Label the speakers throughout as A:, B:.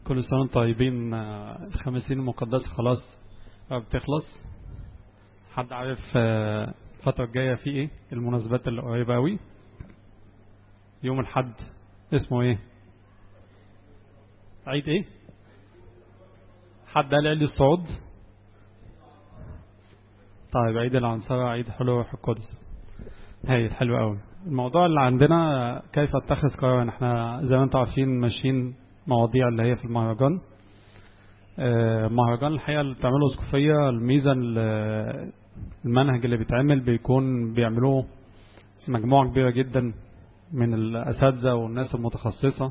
A: كل سنة وانتم طيبين آه، الخمسين المقدسة خلاص آه، بتخلص حد عارف آه، الفترة الجاية في ايه المناسبات اللي قريبة اوي يوم الحد اسمه ايه عيد ايه حد قال عيد الصعود طيب عيد العنصرة عيد حلول روح القدس هايل حلو قوي الموضوع اللي عندنا كيف اتخذ قرارا احنا زي ما انتم عارفين ماشيين مواضيع اللي هي في المهرجان آه، مهرجان الحقيقة اللي بتعمله اسقفية الميزة ال- المنهج اللي بيتعمل بيكون بيعملوه مجموعة كبيرة جدا من الأساتذة والناس المتخصصة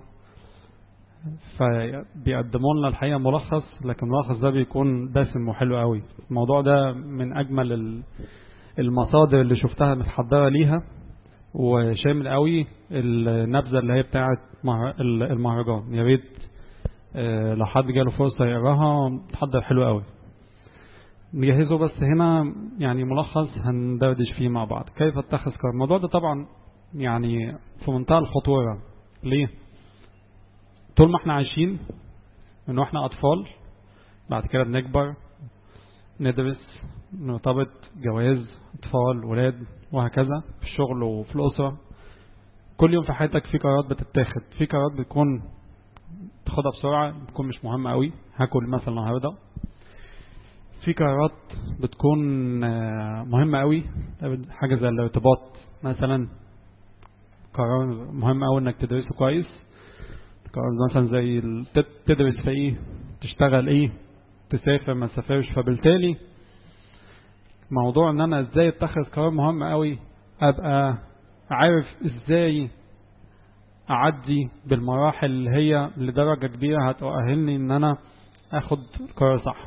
A: فبيقدموا لنا الحقيقة ملخص لكن الملخص ده بيكون دسم وحلو قوي الموضوع ده من أجمل ال- المصادر اللي شفتها متحضرة ليها وشامل قوي النبذة اللي هي بتاعت مه- المهرجان يا ريت آه، لو حد جاله فرصة يقراها تحضر حلو قوي نجهزه بس هنا يعني ملخص هندردش فيه مع بعض كيف اتخذ قرار الموضوع ده طبعا يعني في منتهى الخطورة ليه طول ما احنا عايشين من واحنا اطفال بعد كده بنكبر ندرس نرتبط جواز اطفال ولاد وهكذا في الشغل وفي الاسره كل يوم في حياتك في قرارات بتتاخد في قرارات بتكون تاخدها بسرعه بتكون مش مهمه قوي هاكل مثلا النهارده في قرارات بتكون آه، مهمه قوي حاجه زي الارتباط مثلا قرار مهم قوي انك تدرسه كويس قرار مثلا زي ال- تد- تدرس في ايه تشتغل ايه تسافر ما تسافرش فبالتالي موضوع ان انا ازاي اتخذ قرار مهم قوي ابقى عارف ازاي اعدي بالمراحل اللي هي لدرجة كبيرة هتؤهلني ان انا اخد قرار صح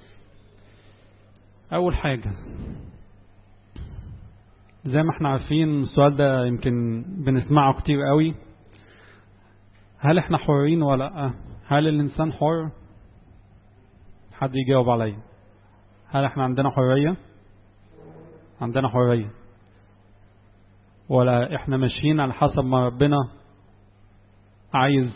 A: اول حاجة زي ما احنا عارفين السؤال ده يمكن بنسمعه كتير قوي هل احنا حرين ولا لا هل الانسان حر حد يجاوب عليا هل احنا عندنا حرية عندنا حرية ولا احنا ماشيين على حسب ما ربنا عايز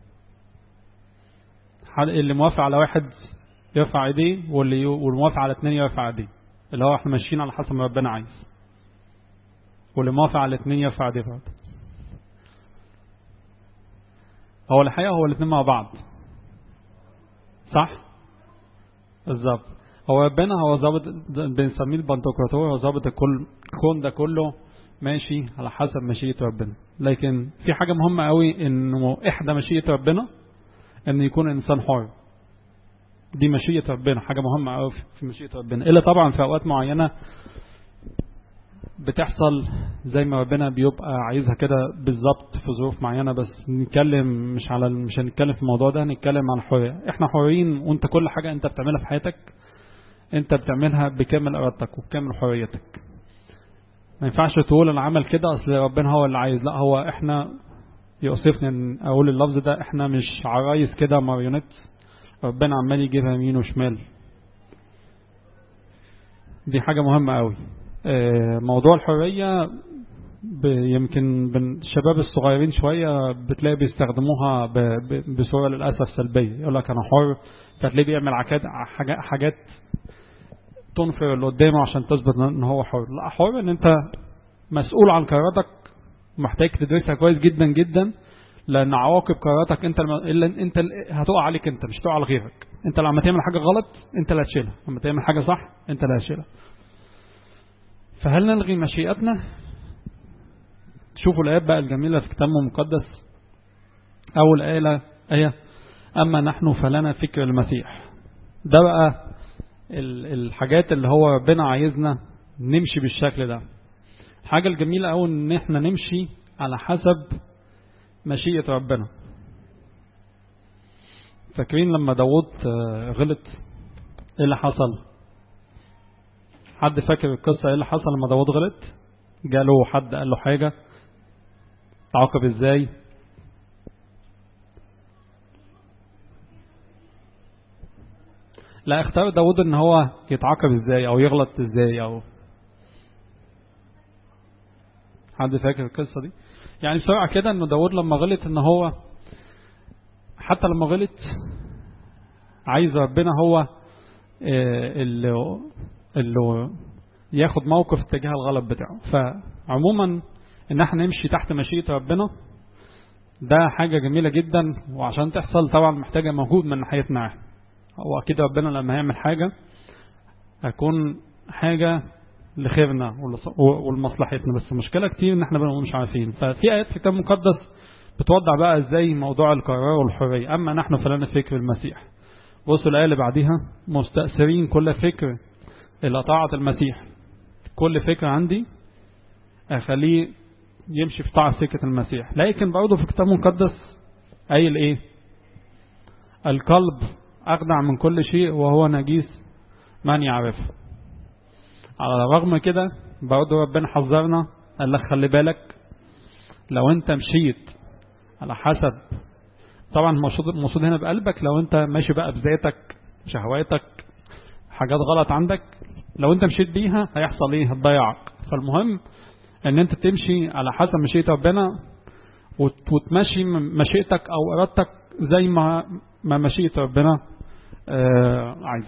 A: هل اللي موافق على واحد يرفع ايديه واللي والموافق على اتنين يرفع ايديه اللي هو احنا ماشيين على حسب ما ربنا عايز واللي موافق على اتنين يرفع ايديه برضه هو الحقيقة هو الاتنين مع بعض صح بالظبط هو ربنا هو ظابط بنسميه البنتوكراتور هو ظابط الكل الكون ده كله ماشي على حسب مشيئة ربنا لكن في حاجة مهمة قوي انه احدى مشيئة ربنا ان يكون انسان حر دي مشيئة ربنا حاجة مهمة قوي في مشيئة ربنا الا طبعا في اوقات معينة بتحصل زي ما ربنا بيبقى عايزها كده بالظبط في ظروف معينة بس نتكلم مش على مش هنتكلم في الموضوع ده هنتكلم عن الحرية احنا حرين وانت كل حاجة انت بتعملها في حياتك انت بتعملها بكامل ارادتك وبكامل حريتك ما ينفعش تقول انا عمل كده اصل ربنا هو اللي عايز لا هو احنا يؤسفني ان اقول اللفظ ده احنا مش عرايس كده ماريونيت ربنا عمال يجيبها يمين وشمال دي حاجة مهمة قوي آه، موضوع الحرية ب- يمكن بن- الشباب الصغيرين شوية بتلاقي بيستخدموها ب- ب- بصورة للأسف سلبية يقول لك أنا حر فتلاقيه بيعمل عكاد- حاجات حاجات تنفر اللي قدامه عشان تثبت ان هو حر لا حر ان انت مسؤول عن قراراتك محتاج تدرسها كويس جدا جدا لان عواقب قراراتك انت الم... الا انت ال- هتقع عليك انت مش هتقع على غيرك انت لما تعمل حاجه غلط انت اللي هتشيلها لما تعمل حاجه صح انت اللي هتشيلها فهل نلغي مشيئتنا شوفوا الايات بقى الجميله في كتاب المقدس اول ايه ايه اما نحن فلنا فكر المسيح ده بقى ال- الحاجات اللي هو ربنا عايزنا نمشي بالشكل ده الحاجة الجميلة أوي إن إحنا نمشي على حسب مشيئة ربنا فاكرين لما داوود آه، غلط إيه اللي حصل حد فاكر القصة إيه اللي حصل لما داوود غلط جاله حد قال له حاجة تعاقب إزاي لا اختار داود ان هو يتعاقب ازاي او يغلط ازاي او حد فاكر القصة دي يعني بسرعة كده ان داود لما غلط ان هو حتى لما غلط عايز ربنا هو اللي, اللي ياخد موقف تجاه الغلط بتاعه فعموما ان احنا نمشي تحت مشيئة ربنا ده حاجة جميلة جدا وعشان تحصل طبعا محتاجة مجهود من ناحيتنا احنا واكيد ربنا لما يعمل حاجة هيكون حاجة لخيرنا ولمصلحتنا بس المشكلة كتير ان احنا بنبقى مش عارفين ففي ايات في الكتاب المقدس بتوضح بقى ازاي موضوع القرار والحرية اما نحن فلنا فكر المسيح بصوا الآية اللي بعديها مستأثرين كل فكر إلى طاعة المسيح كل فكر عندي أخليه يمشي في طاعة سكة المسيح لكن برضه في الكتاب المقدس قايل إيه القلب أخدع من كل شيء وهو نجيس من يعرفه على الرغم كده برضه ربنا حذرنا قال لك خلي بالك لو انت مشيت على حسب طبعا المقصود هنا بقلبك لو انت ماشي بقى بذاتك شهواتك حاجات غلط عندك لو انت مشيت بيها هيحصل ايه هتضيعك فالمهم ان انت تمشي على حسب مشيئة ربنا وتمشي مشيئتك او ارادتك زي ما ما مشيئة ربنا آه عايز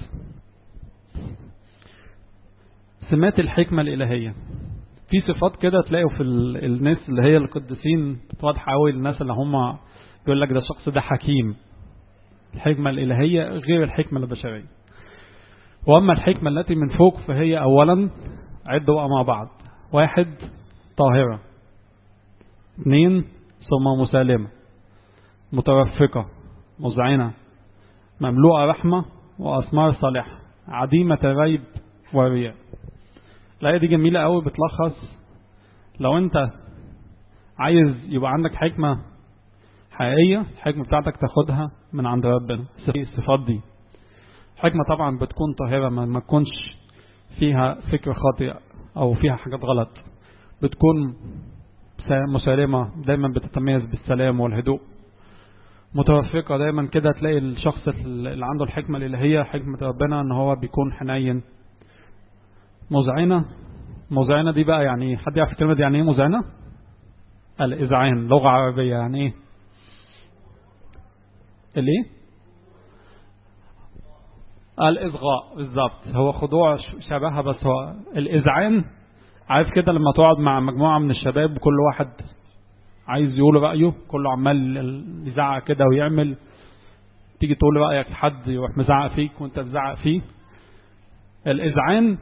A: سمات الحكمة الإلهية في صفات كده تلاقوا في الناس اللي هي القديسين واضحة قوي الناس اللي هم يقول لك ده الشخص ده حكيم الحكمة الإلهية غير الحكمة البشرية وأما الحكمة التي من فوق فهي أولا عدوا بقى مع بعض واحد طاهرة اثنين ثم مسالمة متوفقة مذعنة مملوءة رحمة وأثمار صالحة عديمة الريب والرياء الآية دي جميلة قوي بتلخص لو أنت عايز يبقى عندك حكمة حقيقية الحكمة بتاعتك تاخدها من عند ربنا الصفات دي الحكمة طبعا بتكون طاهرة ما تكونش فيها فكر خاطئ أو فيها حاجات غلط بتكون مسالمة دايما بتتميز بالسلام والهدوء متوفقة دايما كده تلاقي الشخص اللي عنده الحكمة الإلهية حكمة ربنا ان هو بيكون حنين مذعنة مذعنة دي بقى يعني حد يعرف الكلمة دي يعني ايه مذعنة الإذعان لغة عربية يعني ايه الايه الإصغاء بالظبط هو خضوع شبهها بس هو الإذعان عارف كده لما تقعد مع مجموعة من الشباب كل واحد عايز يقول رأيه كله عمال يزعق كده ويعمل تيجي تقول رأيك حد يروح مزعق فيك وانت تزعق فيه الإذعان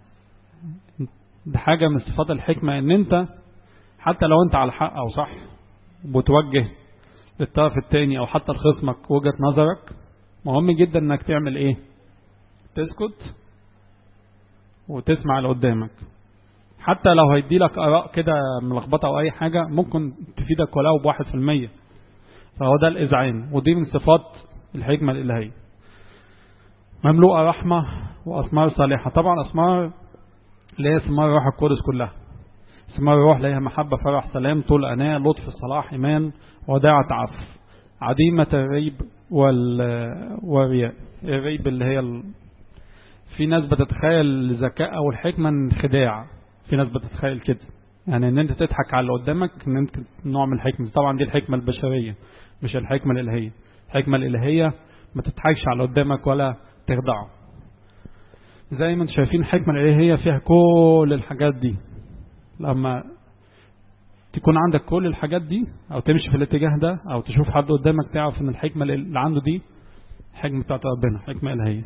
A: ده حاجة من صفات الحكمة ان انت حتى لو انت على حق او صح وتوجه للطرف الثاني او حتى لخصمك وجهة نظرك مهم جدا انك تعمل ايه تسكت وتسمع اللي قدامك حتى لو هيدي لك اراء كده ملخبطه او اي حاجه ممكن تفيدك ولو بواحد في المية فهو ده الاذعان ودي من صفات الحكمه الالهيه مملوءه رحمه واثمار صالحه طبعا اثمار اللي هي ثمار الروح القدس كلها ثمار الروح ليها محبه فرح سلام طول اناه لطف صلاح ايمان وداعة عفو عديمة الريب وال... والرياء الريب اللي هي ال... في ناس بتتخيل الذكاء او الحكمة انخداع في ناس بتتخيل كده يعني ان انت تضحك على اللي قدامك ان انت نوع من الحكمة طبعا دي الحكمة البشرية مش الحكمة الالهية الحكمة الالهية ما تضحكش على اللي قدامك ولا تخدعه زي ما انتم شايفين الحكمة الالهية فيها كل الحاجات دي لما تكون عندك كل الحاجات دي او تمشي في الاتجاه ده او تشوف حد قدامك تعرف ان الحكمة اللي عنده دي حكمة بتاعت ربنا حكمة الهية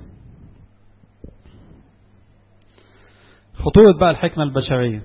A: خطورة بقى الحكمة البشرية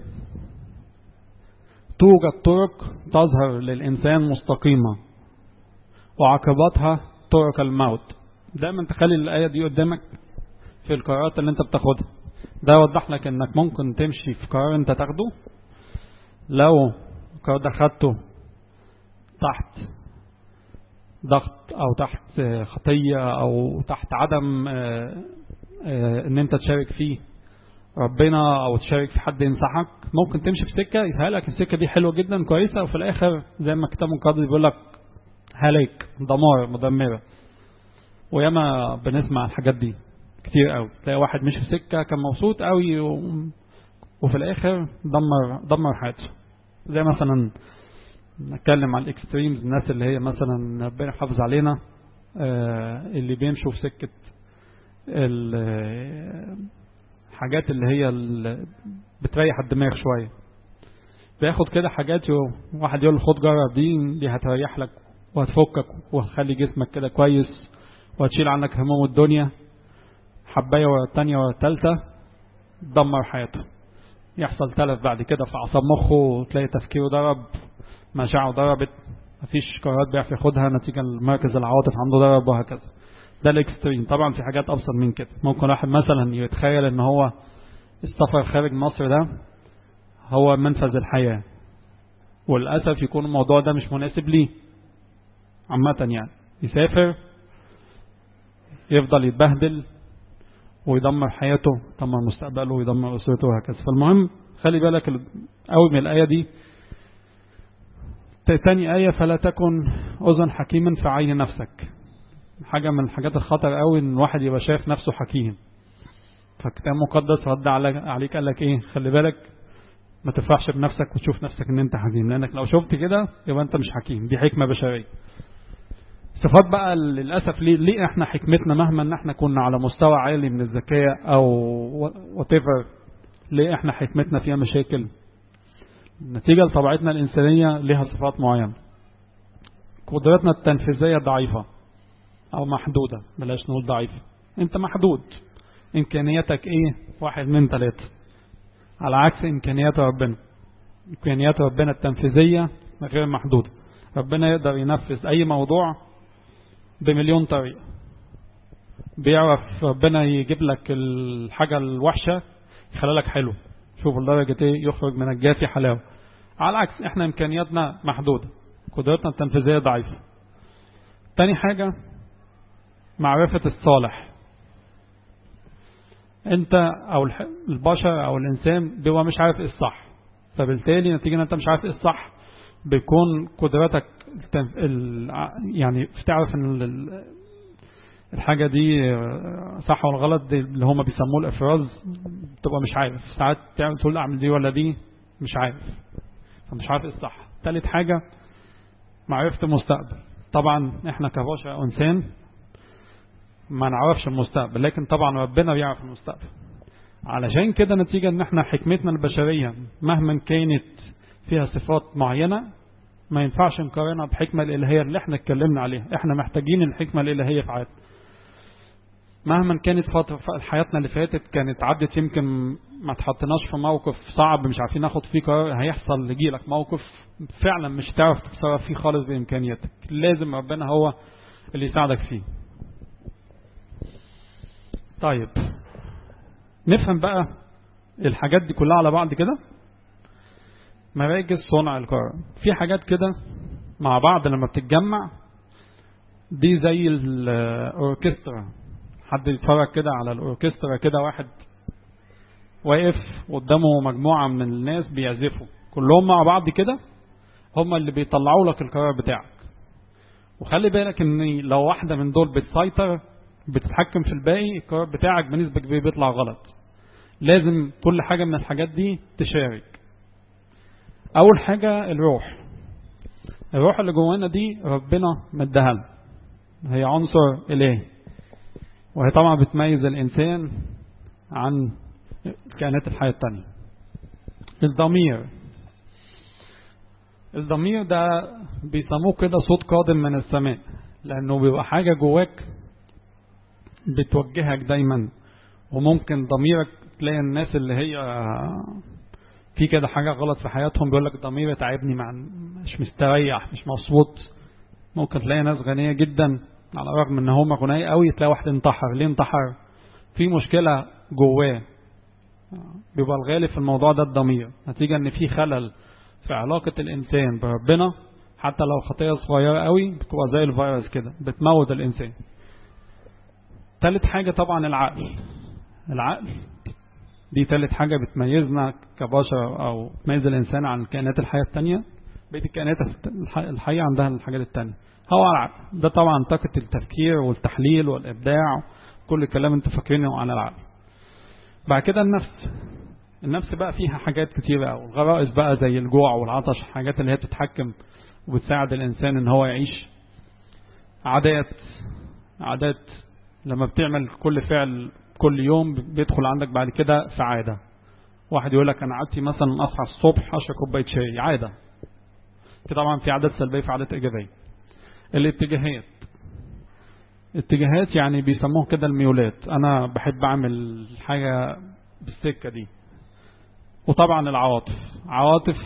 A: توجد طرق تظهر للإنسان مستقيمة وعقباتها طرق الموت دايما تخلي الآية دي قدامك في القرارات اللي انت بتاخدها ده يوضح لك انك ممكن تمشي في قرار انت تاخده لو القرار ده خدته تحت ضغط او تحت خطية او تحت عدم ان انت تشارك فيه ربنا او تشارك في حد ينصحك ممكن تمشي في سكة يتهيألك السكة دي حلوة جدا كويسة وفي الاخر زي ما الكتاب المقدس بيقول لك هلاك دمار مدمرة وياما بنسمع الحاجات دي كتير قوي تلاقي واحد مشي في سكة كان مبسوط قوي و... وفي الاخر دمر دمر حياته زي مثلا نتكلم عن الاكستريمز الناس اللي هي مثلا ربنا يحافظ علينا اللي بيمشوا في سكة الحاجات اللي هي اللي بتريح الدماغ شوية بياخد كده حاجات واحد يقول له خد جرب دي دي هتريح لك وهتفكك وهتخلي جسمك كده كويس وهتشيل عنك هموم الدنيا حباية ورا التانية ورا التالتة تدمر حياته يحصل تلف بعد كده في أعصاب مخه وتلاقي تفكيره ضرب مشاعره ضربت مفيش قرارات بيعرف ياخدها نتيجة المركز العواطف عنده ضرب وهكذا ده الاكستريم طبعا في حاجات ابسط من كده ممكن واحد مثلا يتخيل ان هو السفر خارج مصر ده هو منفذ الحياة وللأسف يكون الموضوع ده مش مناسب ليه عامة يعني يسافر يفضل يتبهدل ويدمر حياته يدمر مستقبله ويدمر أسرته وهكذا فالمهم خلي بالك قوي من الآية دي تاني آية فلا تكن أذن حكيما في عين نفسك حاجة من الحاجات الخطر قوي ان الواحد يبقى شايف نفسه حكيم فالكتاب المقدس رد عليك قال لك ايه خلي بالك ما تفرحش بنفسك وتشوف نفسك ان انت حكيم لانك لو شفت كده يبقى انت مش حكيم دي حكمة بشرية صفات بقى للأسف ليه, ليه احنا حكمتنا مهما ان احنا كنا على مستوى عالي من الذكاء او whatever ليه احنا حكمتنا فيها مشاكل نتيجة لطبيعتنا الإنسانية لها صفات معينة قدرتنا التنفيذية ضعيفة أو محدودة بلاش نقول ضعيفة أنت محدود إمكانياتك إيه واحد من ثلاثة على عكس إمكانيات ربنا إمكانيات ربنا التنفيذية غير محدودة ربنا يقدر ينفذ أي موضوع بمليون طريقة بيعرف ربنا يجيب لك الحاجة الوحشة يخلي لك حلو شوف لدرجة ايه يخرج من الجافي حلاوة على العكس احنا امكانياتنا محدودة قدرتنا التنفيذية ضعيفة تاني حاجة معرفة الصالح انت او البشر او الانسان بيبقى مش عارف ايه الصح فبالتالي نتيجة ان انت مش عارف ايه الصح بيكون قدرتك يعني تعرف ان الحاجة دي صح ولا غلط دي اللي هم بيسموه الافراز تبقى مش عارف ساعات تعمل تقول اعمل دي ولا دي مش عارف فمش عارف ايه الصح ثالث حاجة معرفة المستقبل طبعا احنا كبشر او انسان ما نعرفش المستقبل لكن طبعا ربنا بيعرف المستقبل علشان كده نتيجة ان احنا حكمتنا البشرية مهما كانت فيها صفات معينة ما ينفعش نقارنها بحكمة الإلهية اللي احنا اتكلمنا عليها احنا محتاجين الحكمة الإلهية في حياتنا مهما كانت فترة حياتنا اللي فاتت كانت عدت يمكن ما تحطناش في موقف صعب مش عارفين ناخد فيه قرار هيحصل يجيلك موقف فعلا مش هتعرف تتصرف فيه خالص بإمكانياتك لازم ربنا هو اللي يساعدك فيه طيب نفهم بقى الحاجات دي كلها على بعض كده مراكز صنع القرار في حاجات كده مع بعض لما بتتجمع دي زي الاوركسترا حد يتفرج كده على الاوركسترا كده واحد واقف قدامه مجموعة من الناس بيعزفوا كلهم مع بعض كده هم اللي بيطلعوا لك القرار بتاعك وخلي بالك ان لو واحدة من دول بتسيطر بتتحكم في الباقي القرار بتاعك بنسبة كبيرة بيطلع غلط لازم كل حاجة من الحاجات دي تشارك أول حاجة الروح الروح اللي جوانا دي ربنا مديها لنا هي عنصر إلهي وهي طبعا بتميز الإنسان عن كائنات الحياة التانية الضمير الضمير ده بيسموه كده صوت قادم من السماء لأنه بيبقى حاجة جواك بتوجهك دايما وممكن ضميرك تلاقي الناس اللي هي في كده حاجة غلط في حياتهم بيقول لك ضميري تعبني مع مش مستريح مش مبسوط ممكن تلاقي ناس غنية جدا على الرغم ان هم غنية قوي تلاقي واحد انتحر ليه انتحر في مشكلة جواه بيبقى الغالب في الموضوع ده الضمير نتيجة ان في خلل في علاقة الانسان بربنا حتى لو خطية صغيرة قوي بتبقى زي الفيروس كده بتموت الانسان ثالث حاجة طبعا العقل العقل دي ثالث حاجة بتميزنا كبشر أو تميز الإنسان عن الكائنات الحية التانية بقية الكائنات الحية عندها الحاجات التانية هو العقل ده طبعا طاقة التفكير والتحليل والإبداع كل الكلام انتوا فاكرينه عن العقل بعد كده النفس النفس بقى فيها حاجات كتيرة أو الغرائز بقى زي الجوع والعطش حاجات اللي هي بتتحكم وبتساعد الإنسان إن هو يعيش عادات عادات لما بتعمل كل فعل كل يوم بيدخل عندك بعد كده في عادة واحد يقول لك انا عادتي مثلا اصحى الصبح اشرب كوبايه شاي عاده في طبعا في عادات سلبيه في عادات ايجابيه الاتجاهات اتجاهات يعني بيسموه كده الميولات انا بحب اعمل حاجه بالسكه دي وطبعا العواطف عواطف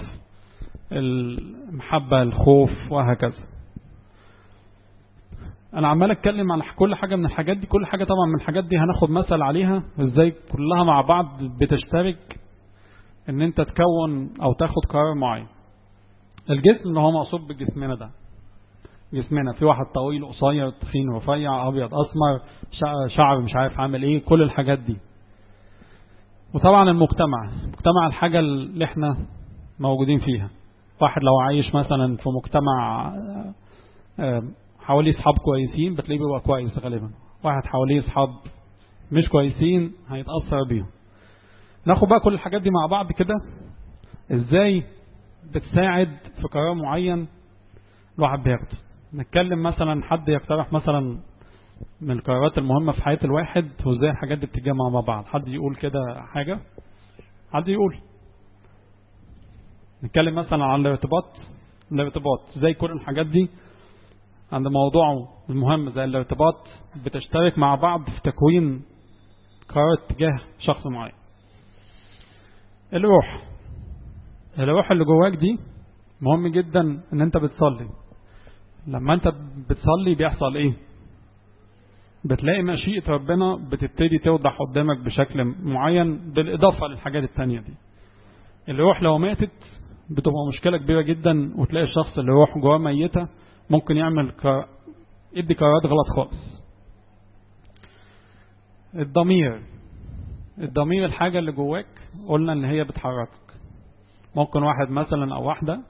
A: المحبه الخوف وهكذا انا عمال اتكلم على كل حاجه من الحاجات دي كل حاجه طبعا من الحاجات دي هناخد مثل عليها ازاي كلها مع بعض بتشترك ان انت تكون او تاخد قرار معين الجسم اللي هو مقصود بجسمنا ده جسمنا في واحد طويل قصير تخين رفيع ابيض اسمر شعر مش عارف عامل ايه كل الحاجات دي وطبعا المجتمع المجتمع الحاجة اللي احنا موجودين فيها واحد لو عايش مثلا في مجتمع حواليه اصحاب كويسين بتلاقيه بيبقى كويس غالبا واحد حواليه اصحاب مش كويسين هيتأثر بيهم ناخد بقى كل الحاجات دي مع بعض كده ازاي بتساعد في قرار معين الواحد بياخده نتكلم مثلا حد يقترح مثلا من القرارات المهمة في حياة الواحد وازاي الحاجات دي بتتجمع مع بعض حد يقول كده حاجة حد يقول نتكلم مثلا عن الارتباط الارتباط زي كل الحاجات دي عند موضوع المهم زي الارتباط بتشترك مع بعض في تكوين قرار اتجاه شخص معين الروح الروح اللي جواك دي مهم جدا ان انت بتصلي لما انت بتصلي بيحصل ايه بتلاقي مشيئة ربنا بتبتدي توضح قدامك بشكل معين بالاضافة للحاجات التانية دي الروح لو ماتت بتبقى مشكلة كبيرة جدا وتلاقي الشخص اللي روح جواه ميتة ممكن يعمل ك... يدي قرارات غلط خالص الضمير الضمير الحاجة اللي جواك قلنا ان هي بتحركك ممكن واحد مثلا او واحدة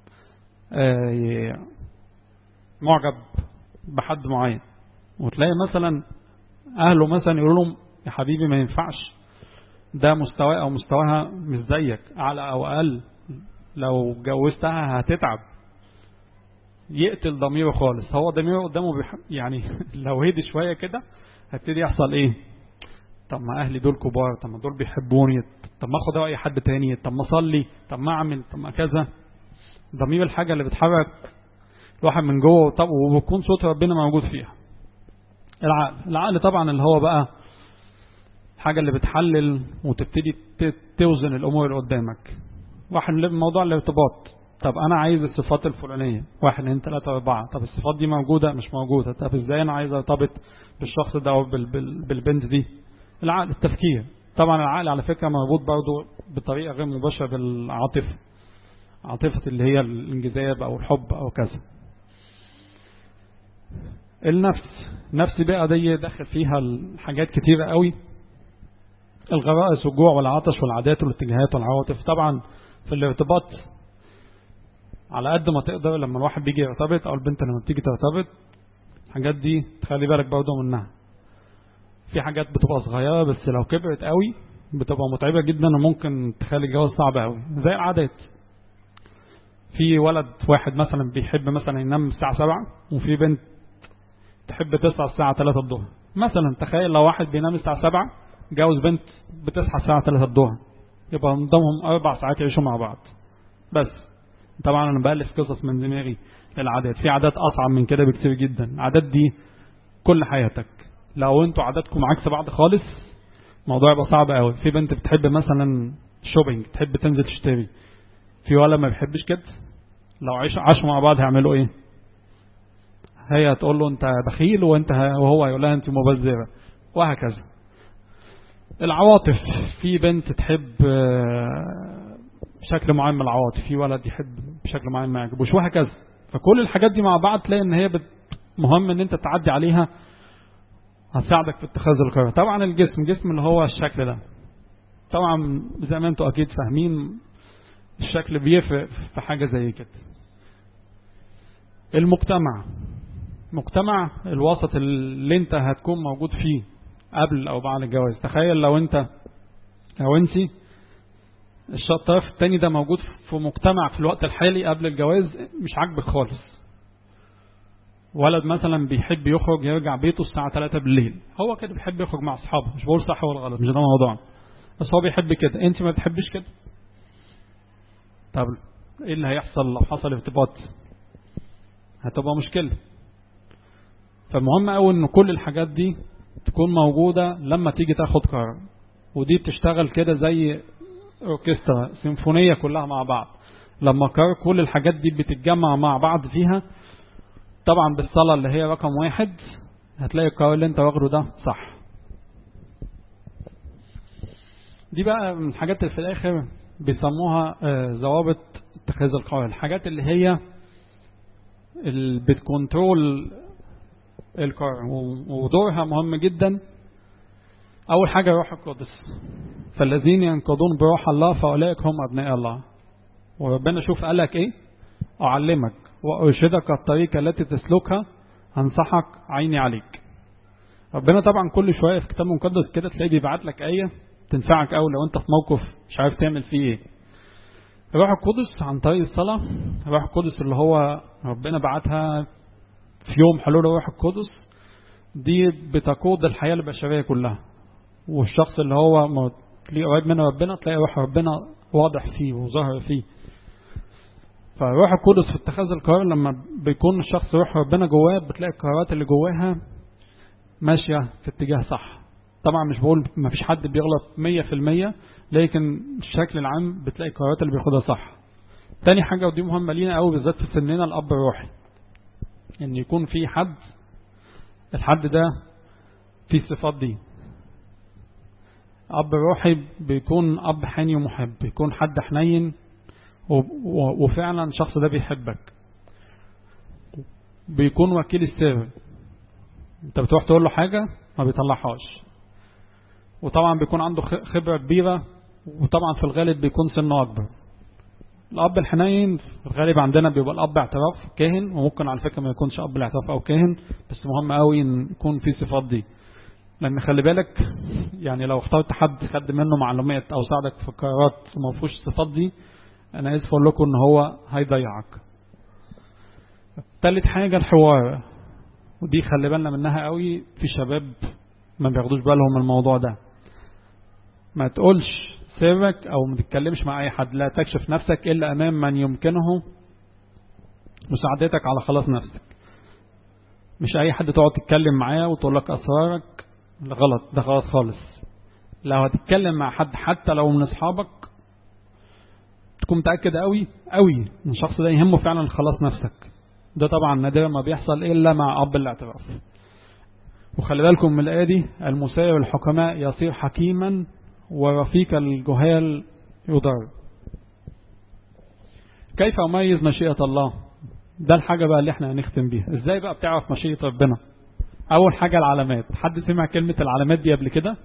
A: معجب بحد معين وتلاقي مثلا اهله مثلا يقولوا لهم يا حبيبي ما ينفعش ده مستواه او مستواها مش زيك اعلى او اقل لو جوزتها هتتعب يقتل ضميره خالص هو ضميره قدامه بيح... يعني لو هدي شويه كده هيبتدي يحصل ايه طب ما اهلي دول كبار طب ما دول بيحبوني طب ما اخد راي حد تاني طب ما اصلي طب ما اعمل طب ما كذا ضمير الحاجه اللي بتحرك الواحد من جوه طب وبيكون صوت ربنا موجود فيها العقل العقل طبعا اللي هو بقى الحاجه اللي بتحلل وتبتدي توزن الامور اللي قدامك واحد من موضوع الارتباط طب انا عايز الصفات الفلانيه واحد اثنين ثلاثه اربعه طب الصفات دي موجوده مش موجوده طب ازاي انا عايز ارتبط بالشخص ده او بالبنت دي العقل التفكير طبعا العقل على فكره مربوط برضه بطريقه غير مباشره بالعاطفه عاطفه اللي هي الانجذاب او الحب او كذا النفس نفس بقى دي داخل فيها الحاجات كتيرة قوي الغرائز والجوع والعطش والعادات والاتجاهات والعواطف طبعا في الارتباط على قد ما تقدر لما الواحد بيجي يرتبط او البنت لما بتيجي ترتبط الحاجات دي تخلي بالك برضه منها في حاجات بتبقى صغيرة بس لو كبرت قوي بتبقى متعبة جدا وممكن تخلي الجواز صعب قوي زي العادات في ولد واحد مثلا بيحب مثلا ينام الساعة 7 وفي بنت تحب تصحى الساعة 3 الظهر مثلا تخيل لو واحد بينام الساعة 7 جوز بنت بتصحى الساعة 3 الظهر يبقى قدامهم أربع ساعات يعيشوا مع بعض بس طبعا أنا بألف قصص من دماغي للعادات في عادات أصعب من كده بكتير جدا العادات دي كل حياتك لو انتوا عاداتكم عكس بعض خالص الموضوع يبقى صعب قوي في بنت بتحب مثلا شوبينج تحب تنزل تشتري في ولد ما بيحبش كده لو عيش عاشوا مع بعض هيعملوا ايه هي هتقول له انت بخيل وانت وهو يقول لها انت مبذره وهكذا العواطف في بنت تحب شكل معين من العواطف في ولد يحب بشكل معين ما يعجبوش وهكذا فكل الحاجات دي مع بعض تلاقي ان هي بت... مهم ان انت تعدي عليها هتساعدك في اتخاذ القرار طبعا الجسم الجسم اللي هو الشكل ده طبعا زي ما انتوا اكيد فاهمين الشكل بيفرق في حاجة زي كده المجتمع مجتمع الوسط اللي انت هتكون موجود فيه قبل او بعد الجواز تخيل لو انت او انت الطرف التاني ده موجود في مجتمع في الوقت الحالي قبل الجواز مش عاجبك خالص ولد مثلا بيحب يخرج يرجع بيته الساعة 3 بالليل هو كده بيحب يخرج مع أصحابه مش بقول صح ولا غلط مش ده موضوع بس هو بيحب كده أنت ما بتحبش كده طب إيه اللي هيحصل لو حصل ارتباط هتبقى مشكلة فمهم قوي ان كل الحاجات دي تكون موجودة لما تيجي تاخد قرار ودي بتشتغل كده زي اوركسترا سيمفونية كلها مع بعض لما قرار كل الحاجات دي بتتجمع مع بعض فيها طبعا بالصلاة اللي هي رقم واحد هتلاقي القرار اللي انت واخده ده صح دي بقى من الحاجات اللي في الاخر بيسموها ضوابط اتخاذ القرار الحاجات اللي هي اللي بتكنترول القرار ودورها مهم جدا اول حاجة روح القدس فالذين ينقضون بروح الله فاولئك هم ابناء الله وربنا شوف قالك ايه اعلمك وارشدك الطريق التي تسلكها هنصحك عيني عليك ربنا طبعا كل شوية في كتاب مقدس كده تلاقيه بيبعت لك آية تنفعك أوي لو أنت في موقف مش عارف تعمل فيه إيه الروح القدس عن طريق الصلاة الروح القدس اللي هو ربنا بعتها في يوم حلول الروح القدس دي بتقود الحياة البشرية كلها والشخص اللي هو تلاقيه قريب من ربنا تلاقي روح ربنا واضح فيه وظاهر فيه فروح القدس في اتخاذ القرار لما بيكون الشخص روح ربنا جواه بتلاقي القرارات اللي جواها ماشية في اتجاه صح طبعا مش بقول ما فيش حد بيغلط مية في المية لكن الشكل العام بتلاقي القرارات اللي بياخدها صح تاني حاجة ودي مهمة لينا قوي بالذات في سننا الأب الروحي ان يكون في حد الحد ده في الصفات دي أب روحي بيكون أب حني ومحب بيكون حد حنين وفعلا الشخص ده بيحبك بيكون وكيل السر انت بتروح تقول له حاجة ما بيطلعهاش وطبعا بيكون عنده خبرة كبيرة وطبعا في الغالب بيكون سنه أكبر الأب الحنين في الغالب عندنا بيبقى الأب اعتراف كاهن وممكن على فكرة ما يكونش أب الاعتراف أو كاهن بس مهم قوي إن يكون في صفات دي لأن خلي بالك يعني لو اخترت حد خد منه معلومات أو ساعدك في القرارات وما فيهوش الصفات دي أنا آسف أقول لكم إن هو هيضيعك. تالت حاجة الحوار ودي خلي بالنا منها قوي في شباب ما بياخدوش بالهم من الموضوع ده. ما تقولش سرك أو ما تتكلمش مع أي حد لا تكشف نفسك إلا أمام من يمكنه مساعدتك على خلاص نفسك. مش أي حد تقعد تتكلم معاه وتقول لك أسرارك غلط ده غلط خالص. لو هتتكلم مع حد حتى لو من أصحابك تكون متأكد قوي قوي ان الشخص ده يهمه فعلا خلاص نفسك ده طبعا نادرا ما بيحصل الا مع اب الاعتراف وخلي بالكم من الايه دي المسير الحكماء يصير حكيما ورفيق الجهال يضر كيف اميز مشيئه الله ده الحاجه بقى اللي احنا هنختم بيها ازاي بقى بتعرف مشيئه ربنا اول حاجه العلامات حد سمع كلمه العلامات دي قبل كده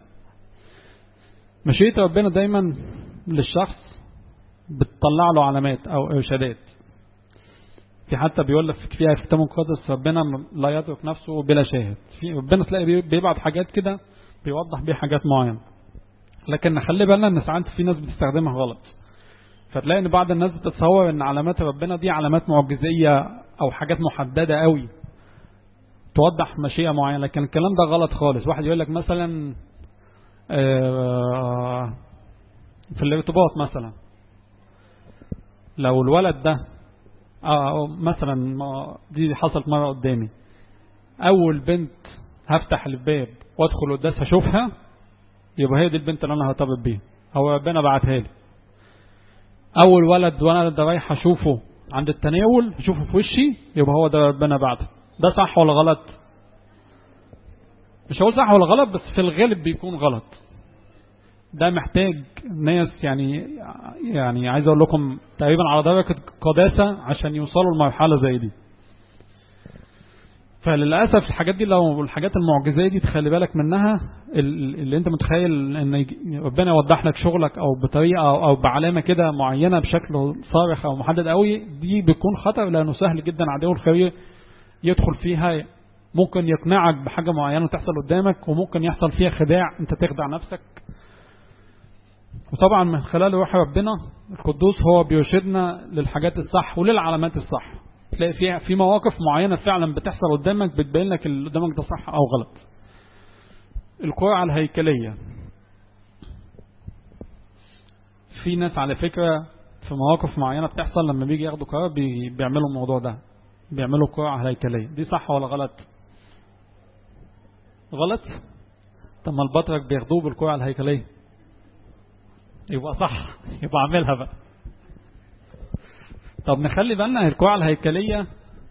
A: مشيئه ربنا دايما للشخص بتطلع له علامات او ارشادات في حتى بيقول لك فيها في كتاب المقدس ربنا لا يترك نفسه بلا شاهد في ربنا تلاقي بيبعت حاجات كده بيوضح بيها حاجات معينه لكن نخلي بالنا ان ساعات في ناس بتستخدمها غلط فتلاقي ان بعض الناس بتتصور ان علامات ربنا دي علامات معجزيه او حاجات محدده قوي توضح مشيئه معينه لكن الكلام ده غلط خالص واحد يقول لك مثلا في الارتباط مثلا لو الولد ده آه مثلا دي حصلت مرة قدامي أول بنت هفتح الباب وادخل قداسها اشوفها يبقى هي دي البنت اللي أنا هرتبط بيها هو ربنا بعتها لي أول ولد وأنا ده رايح أشوفه عند التناول أشوفه في وشي يبقى هو ده ربنا بعته ده صح ولا غلط؟ مش هقول صح ولا غلط بس في الغالب بيكون غلط ده محتاج ناس يعني يعني عايز اقول لكم تقريبا على درجه قداسه عشان يوصلوا لمرحله زي دي فللاسف الحاجات دي لو الحاجات المعجزيه دي تخلي بالك منها اللي انت متخيل ان ربنا يوضح لك شغلك او بطريقه او, أو بعلامه كده معينه بشكل صارخ او محدد قوي دي بتكون خطر لانه سهل جدا عدو الخير يدخل فيها ممكن يقنعك بحاجه معينه تحصل قدامك وممكن يحصل فيها خداع انت تخدع نفسك وطبعا من خلال روح ربنا القدوس هو بيرشدنا للحاجات الصح وللعلامات الصح تلاقي فيها في مواقف معينة فعلا بتحصل قدامك بتبين لك اللي قدامك ده صح أو غلط القرعة الهيكلية في ناس على فكرة في مواقف معينة بتحصل لما بيجي ياخدوا قرار بي- بيعملوا الموضوع ده بيعملوا قرعة هيكلية دي صح ولا غلط غلط طب ما البطرك بياخدوه بالقرعة الهيكلية يبقى صح يبقى اعملها بقى طب نخلي بالنا القرعة الهيكلية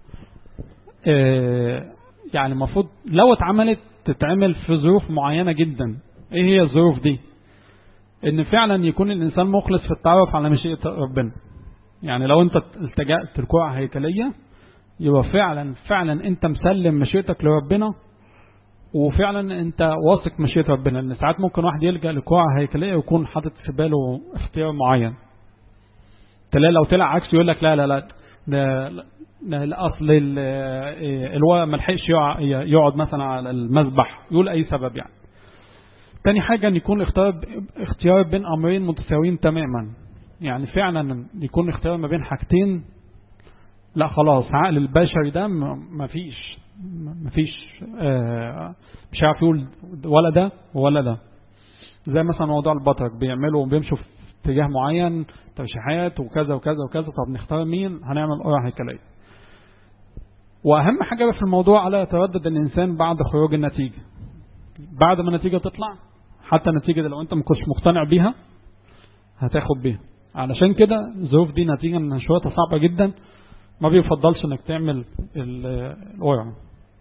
A: آه، يعني المفروض لو اتعملت تتعمل في ظروف معينة جدا ايه هي الظروف دي ان فعلا يكون الانسان مخلص في التعرف على مشيئة ربنا يعني لو انت التجأت القرعة هيكلية يبقى فعلا فعلا انت مسلم مشيئتك لربنا وفعلا انت واثق مشيئة ربنا لان ساعات ممكن واحد يلجأ لقرعة هيكلية ويكون حاطط في باله اختيار معين تلاقي لو طلع عكس يقول لك لا لا لا ده ده الاصل ال- الولد ما لحقش يقع- يقعد مثلا على المذبح يقول اي سبب يعني تاني حاجة ان يكون اختيار اختيار بين امرين متساويين تماما يعني فعلا يكون اختيار ما بين حاجتين لا خلاص عقل البشري ده م- مفيش مفيش آه، مش عارف يقول ولا ده ولا ده زي مثلا موضوع البطرك بيعملوا بيمشوا في اتجاه معين ترشيحات وكذا وكذا وكذا طب نختار مين هنعمل قرعة هيكلية واهم حاجة بقى في الموضوع على يتردد الانسان بعد خروج النتيجة بعد ما النتيجة تطلع حتى النتيجة دي لو انت ما كنتش مقتنع بيها هتاخد بيها علشان كده الظروف دي نتيجة ان شوية صعبة جدا ما بيفضلش انك تعمل ال- القرعة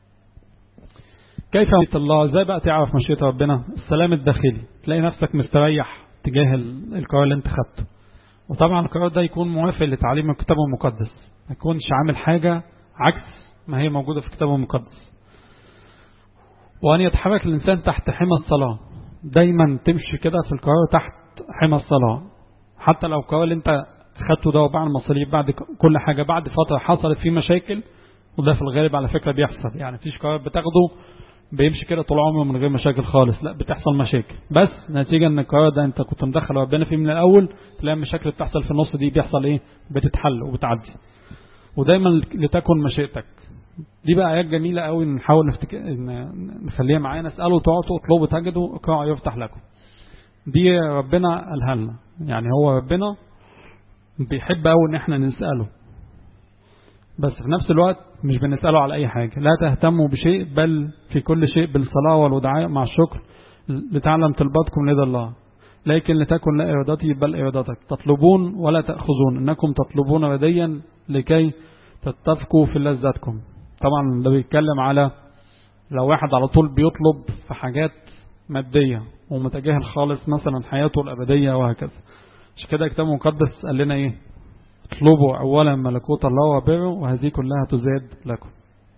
A: كيف مشيئة الله ازاي بقى تعرف مشيئة ربنا السلام الداخلي تلاقي نفسك مستريح تجاه ال- القرار اللي انت خدته وطبعا القرار ده يكون موافق لتعليم الكتاب المقدس ما يكونش عامل حاجة عكس ما هي موجودة في الكتاب المقدس وأن يتحرك الإنسان تحت حمى الصلاة دايما تمشي كده في القرار تحت حمى الصلاة حتى لو القرار اللي انت خدته ده وبعد المصاريف بعد ك- كل حاجة بعد فترة حصلت فيه مشاكل وده في الغالب على فكرة بيحصل يعني مفيش قرار بتاخده بيمشي كده طول عمره من غير مشاكل خالص لا بتحصل مشاكل بس نتيجة ان القرار ده انت كنت مدخل ربنا فيه من الاول تلاقي المشاكل اللي بتحصل في النص دي بيحصل ايه بتتحل وبتعدي ودايما لتكن مشيئتك دي بقى ايات جميله قوي نحاول نفتك... ن- نخليها معانا اسالوا تعطوا اطلبوا تجدوا اقرأوا يفتح لكم دي ربنا قالها لنا يعني هو ربنا بيحب قوي ان احنا نساله بس في نفس الوقت مش بنساله على اي حاجه لا تهتموا بشيء بل في كل شيء بالصلاه والودعاء مع الشكر لتعلم طلباتكم لدى الله لكن لتكن لا ارادتي بل ارادتك تطلبون ولا تاخذون انكم تطلبون رديا لكي تتفقوا في لذاتكم طبعا ده بيتكلم على لو واحد على طول بيطلب في حاجات مادية ومتجاهل خالص مثلا حياته الأبدية وهكذا عشان كده الكتاب المقدس قال لنا ايه اطلبوا أولا ملكوت الله وبره وهذه كلها تزاد لكم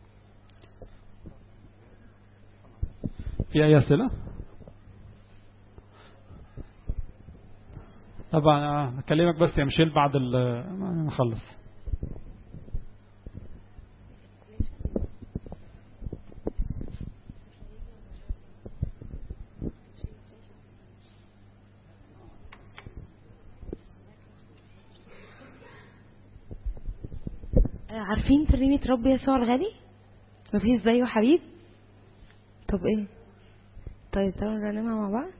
A: في أي أسئلة؟ طبعا هكلمك بس يا ميشيل بعد ال- ما نخلص
B: آه، عارفين ترنيمة رب يسوع الغالي مفيش زيه حبيب طب ايه طيب تعالوا نرنمها مع بعض